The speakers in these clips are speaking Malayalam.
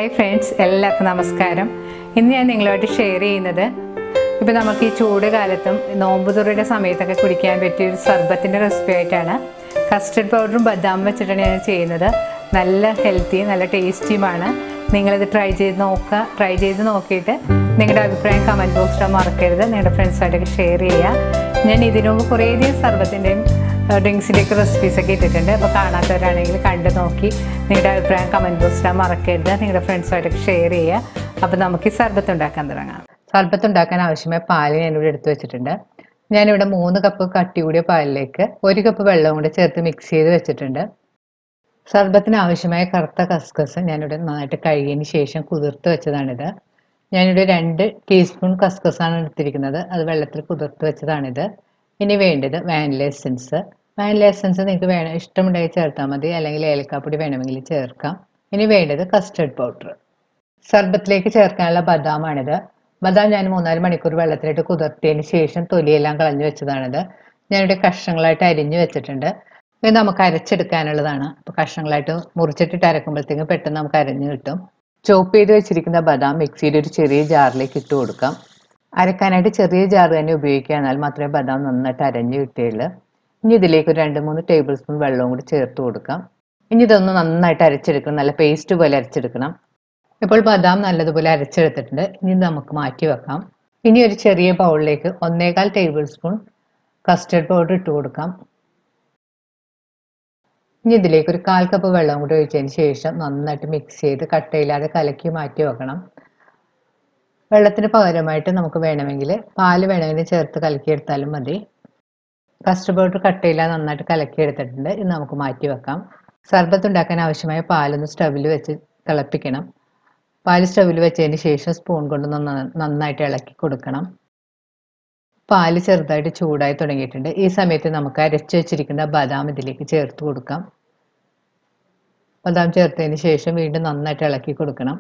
ഹായ് ഫ്രണ്ട്സ് എല്ലാവർക്കും നമസ്കാരം ഇന്ന് ഞാൻ നിങ്ങളുമായിട്ട് ഷെയർ ചെയ്യുന്നത് ഇപ്പോൾ നമുക്ക് ഈ ചൂട് കാലത്തും നോമ്പ് തുറയുടെ സമയത്തൊക്കെ കുടിക്കാൻ പറ്റിയ ഒരു സർബത്തിൻ്റെ റെസിപ്പി ആയിട്ടാണ് കസ്റ്റർഡ് പൗഡറും ബദാം വെച്ചിട്ടാണ് ഞാൻ ചെയ്യുന്നത് നല്ല ഹെൽത്തി നല്ല ടേസ്റ്റിയുമാണ് നിങ്ങളിത് ട്രൈ ചെയ്ത് നോക്കുക ട്രൈ ചെയ്ത് നോക്കിയിട്ട് നിങ്ങളുടെ അഭിപ്രായം കമൻറ്റ് ബോക്സിൽ മറക്കരുത് നിങ്ങളുടെ ഫ്രണ്ട്സായിട്ടൊക്കെ ഷെയർ ചെയ്യുക ഞാൻ ഇതിനു മുമ്പ് കുറേയധികം സർബത്തിൻ്റെയും ഡ്രിങ്ക്സിൻ്റെയൊക്കെ റെസിപ്പീസൊക്കെ ഇട്ടിട്ടുണ്ട് അപ്പോൾ കാണാത്തവരാണെങ്കിൽ കണ്ടു നോക്കി നിങ്ങളുടെ അഭിപ്രായം കമൻറ്റ് ബോക്സിൽ മറക്കരുത് നിങ്ങളുടെ ഫ്രണ്ട്സുമായിട്ടൊക്കെ ഷെയർ ചെയ്യുക അപ്പോൾ നമുക്ക് ഈ സർബത്ത് ഉണ്ടാക്കാൻ തുടങ്ങാം സർബത്ത് ഉണ്ടാക്കാൻ ആവശ്യമായ പാല് ഞാനിവിടെ എടുത്തു വെച്ചിട്ടുണ്ട് ഞാനിവിടെ മൂന്ന് കപ്പ് കട്ടി കൂടിയ പാലിലേക്ക് ഒരു കപ്പ് വെള്ളം കൂടി ചേർത്ത് മിക്സ് ചെയ്ത് വെച്ചിട്ടുണ്ട് സർബത്തിന് ആവശ്യമായ കറുത്ത കസ്കസ് ഞാനിവിടെ നന്നായിട്ട് കഴുകിയതിന് ശേഷം കുതിർത്ത് വെച്ചതാണിത് ഞാനിവിടെ രണ്ട് ടീസ്പൂൺ കസ്കസാണ് എടുത്തിരിക്കുന്നത് അത് വെള്ളത്തിൽ കുതിർത്ത് വെച്ചതാണിത് ഇനി വേണ്ടത് വാനില എസൻസ് വാനില എസൻസ് നിങ്ങൾക്ക് വേണം ഇഷ്ടമുണ്ടെങ്കിൽ ചേർത്താൽ മതി അല്ലെങ്കിൽ ഏലക്കാപ്പൊടി വേണമെങ്കിൽ ചേർക്കാം ഇനി വേണ്ടത് കസ്റ്റർഡ് പൗഡർ സർബത്തിലേക്ക് ചേർക്കാനുള്ള ബദാമാണിത് ബദാം ഞാൻ മൂന്നാല് മണിക്കൂർ വെള്ളത്തിലിട്ട് കുതിർത്തിയതിന് ശേഷം തൊലിയെല്ലാം കളഞ്ഞു വെച്ചതാണിത് ഞാനിവിടെ കഷ്ണങ്ങളായിട്ട് അരിഞ്ഞു വെച്ചിട്ടുണ്ട് ഇത് നമുക്ക് അരച്ചെടുക്കാനുള്ളതാണ് അപ്പോൾ കഷ്ണങ്ങളായിട്ട് മുറിച്ചിട്ടിട്ട് അരക്കുമ്പോഴത്തേക്കും പെട്ടെന്ന് നമുക്ക് അരഞ്ഞു കിട്ടും ചോപ്പ് ചെയ്ത് വെച്ചിരിക്കുന്ന ബദാം മിക്സിയുടെ ഒരു ചെറിയ ജാറിലേക്ക് ഇട്ട് കൊടുക്കാം അരക്കാനായിട്ട് ചെറിയ ജാർ തന്നെ ഉപയോഗിക്കുക എന്നാൽ മാത്രമേ ബദാം നന്നായിട്ട് അരഞ്ഞു കിട്ടുകയുള്ളൂ ഇനി ഇതിലേക്ക് ഒരു രണ്ട് മൂന്ന് ടേബിൾ സ്പൂൺ വെള്ളവും കൂടി ചേർത്ത് കൊടുക്കാം ഇനി ഇതൊന്ന് നന്നായിട്ട് അരച്ചെടുക്കണം നല്ല പേസ്റ്റ് പോലെ അരച്ചെടുക്കണം ഇപ്പോൾ ബദാം നല്ലതുപോലെ അരച്ചെടുത്തിട്ടുണ്ട് ഇനി ഇത് നമുക്ക് മാറ്റി വെക്കാം ഇനി ഒരു ചെറിയ ബൗളിലേക്ക് ഒന്നേകാൽ ടേബിൾ സ്പൂൺ കസ്റ്റർഡ് പൗഡർ ഇട്ട് കൊടുക്കാം ഇനി ഇതിലേക്ക് ഒരു കാൽ കപ്പ് വെള്ളം കൂടി ഒഴിച്ചതിന് ശേഷം നന്നായിട്ട് മിക്സ് ചെയ്ത് കട്ടയില്ലാതെ കലക്കി മാറ്റി വെക്കണം വെള്ളത്തിന് പകരമായിട്ട് നമുക്ക് വേണമെങ്കിൽ പാല് വേണമെങ്കിൽ ചേർത്ത് കലക്കിയെടുത്താലും മതി കസ്റ്റർഡ് പൗഡർ കട്ടയില്ലാതെ നന്നായിട്ട് കലക്കിയെടുത്തിട്ടുണ്ട് ഇത് നമുക്ക് മാറ്റി വെക്കാം സർബത്ത് ഉണ്ടാക്കാൻ ആവശ്യമായ പാലൊന്ന് സ്റ്റവിൽ വെച്ച് തിളപ്പിക്കണം പാല് സ്റ്റവിൽ വെച്ചതിന് ശേഷം സ്പൂൺ കൊണ്ട് നന്ന- നന്നായിട്ട് ഇളക്കി കൊടുക്കണം പാല് ചെറുതായിട്ട് ചൂടായി തുടങ്ങിയിട്ടുണ്ട് ഈ സമയത്ത് നമുക്ക് അരച്ചു വെച്ചിരിക്കുന്ന ബദാം ഇതിലേക്ക് ചേർത്ത് കൊടുക്കാം ബദാം ചേർത്തതിന് ശേഷം വീണ്ടും നന്നായിട്ട് ഇളക്കി കൊടുക്കണം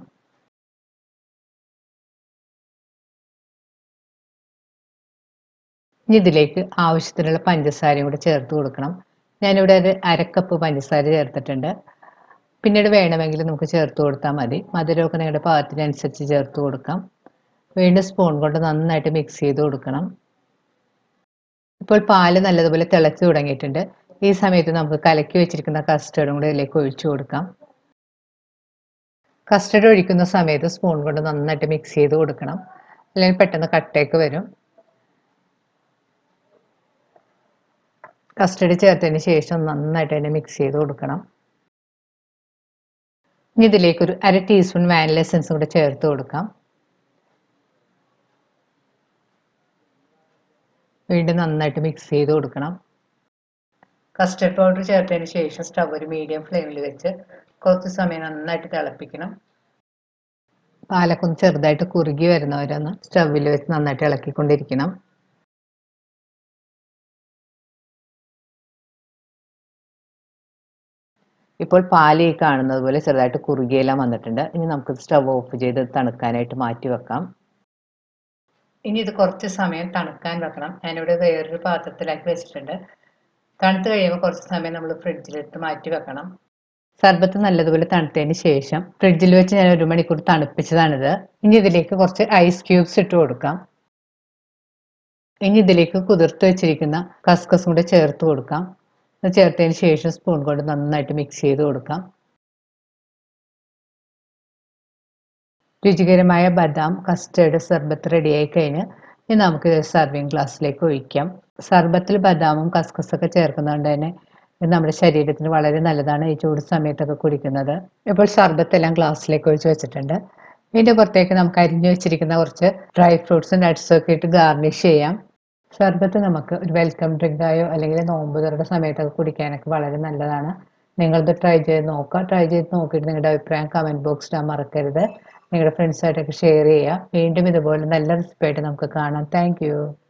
ഇനി ഇതിലേക്ക് ആവശ്യത്തിനുള്ള പഞ്ചസാരയും കൂടെ ചേർത്ത് കൊടുക്കണം ഞാനിവിടെ ഒരു അരക്കപ്പ് പഞ്ചസാര ചേർത്തിട്ടുണ്ട് പിന്നീട് വേണമെങ്കിൽ നമുക്ക് ചേർത്ത് കൊടുത്താൽ മതി മധുരമൊക്കെ നിങ്ങളുടെ പാകത്തിനനുസരിച്ച് ചേർത്ത് കൊടുക്കാം വീണ്ടും സ്പൂൺ കൊണ്ട് നന്നായിട്ട് മിക്സ് ചെയ്ത് കൊടുക്കണം ഇപ്പോൾ പാല് നല്ലതുപോലെ തിളച്ച് തുടങ്ങിയിട്ടുണ്ട് ഈ സമയത്ത് നമുക്ക് കലക്കി വെച്ചിരിക്കുന്ന കസ്റ്റർഡും കൂടെ ഇതിലേക്ക് ഒഴിച്ചു കൊടുക്കാം കസ്റ്റർഡ് ഒഴിക്കുന്ന സമയത്ത് സ്പൂൺ കൊണ്ട് നന്നായിട്ട് മിക്സ് ചെയ്ത് കൊടുക്കണം അല്ലെങ്കിൽ പെട്ടെന്ന് കട്ടയൊക്കെ വരും കസ്റ്റർഡ് ചേർത്തതിന് ശേഷം നന്നായിട്ട് തന്നെ മിക്സ് ചെയ്ത് കൊടുക്കണം ഇനി ഇതിലേക്ക് ഒരു അര ടീസ്പൂൺ വാനില എസൻസ് കൂടെ ചേർത്ത് കൊടുക്കാം വീണ്ടും നന്നായിട്ട് മിക്സ് ചെയ്ത് കൊടുക്കണം കസ്റ്റർഡ് പൗഡർ ചേർത്തതിന് ശേഷം സ്റ്റവ് ഒരു മീഡിയം ഫ്ലെയിമിൽ വെച്ച് കുറച്ച് സമയം നന്നായിട്ട് തിളപ്പിക്കണം പാലൊക്കെ ഒന്ന് ചെറുതായിട്ട് കുറുകി വരുന്നവരൊന്ന് സ്റ്റവിൽ വെച്ച് നന്നായിട്ട് ഇളക്കിക്കൊണ്ടിരിക്കണം ഇപ്പോൾ പാല് ഈ കാണുന്നത് പോലെ ചെറുതായിട്ട് കുറുകിയെല്ലാം വന്നിട്ടുണ്ട് ഇനി നമുക്ക് സ്റ്റവ് ഓഫ് ചെയ്ത് തണുക്കാനായിട്ട് മാറ്റി വെക്കാം ഇനി ഇത് കുറച്ച് സമയം തണുക്കാൻ വെക്കണം ഞാനിവിടെ വേറൊരു പാത്രത്തിലാക്കി വെച്ചിട്ടുണ്ട് തണുത്ത് കഴിയുമ്പോൾ കുറച്ച് സമയം നമ്മൾ ഫ്രിഡ്ജിലെടുത്ത് മാറ്റി വെക്കണം സർബത്ത് നല്ലതുപോലെ തണുത്തതിന് ശേഷം ഫ്രിഡ്ജിൽ വെച്ച് ഞാൻ ഒരു മണിക്കൂർ തണുപ്പിച്ചതാണിത് ഇനി ഇതിലേക്ക് കുറച്ച് ഐസ് ക്യൂബ്സ് ഇട്ട് കൊടുക്കാം ഇനി ഇതിലേക്ക് കുതിർത്ത് വെച്ചിരിക്കുന്ന കസ്കസും കൂടെ ചേർത്ത് കൊടുക്കാം അത് ചേർത്തതിന് ശേഷം സ്പൂൺ കൊണ്ട് നന്നായിട്ട് മിക്സ് ചെയ്ത് കൊടുക്കാം രുചികരമായ ബദാം കസ്റ്റേർഡ് സർബത്ത് റെഡിയായി കഴിഞ്ഞ് ഇനി നമുക്ക് സർവിങ് ഗ്ലാസ്സിലേക്ക് ഒഴിക്കാം സർബത്തിൽ ബദാമും കസ്കസൊക്കെ ചേർക്കുന്നതുകൊണ്ട് തന്നെ ഇത് നമ്മുടെ ശരീരത്തിന് വളരെ നല്ലതാണ് ഈ ചൂട് സമയത്തൊക്കെ കുടിക്കുന്നത് ഇപ്പോൾ സർബത്തെല്ലാം ഗ്ലാസ്സിലേക്ക് ഒഴിച്ച് വെച്ചിട്ടുണ്ട് ഇതിൻ്റെ പുറത്തേക്ക് നമുക്ക് അരിഞ്ഞു വെച്ചിരിക്കുന്ന കുറച്ച് ഡ്രൈ ഫ്രൂട്ട്സും നട്ട്സും ഒക്കെ ഇട്ട് ഗാർണിഷ് ചെയ്യാം ഷർബത്ത് നമുക്ക് ഒരു വെൽക്കം ഡ്രിങ്കായോ അല്ലെങ്കിൽ നോമ്പ് തുറയുടെ സമയത്തൊക്കെ കുടിക്കാനൊക്കെ വളരെ നല്ലതാണ് നിങ്ങളിത് ട്രൈ ചെയ്ത് നോക്കുക ട്രൈ ചെയ്ത് നോക്കിയിട്ട് നിങ്ങളുടെ അഭിപ്രായം കമൻറ്റ് ബോക്സിൽ മറക്കരുത് നിങ്ങളുടെ ഫ്രണ്ട്സായിട്ടൊക്കെ ഷെയർ ചെയ്യുക വീണ്ടും ഇതുപോലെ നല്ല റെസിപ്പി ആയിട്ട് നമുക്ക് കാണാം താങ്ക്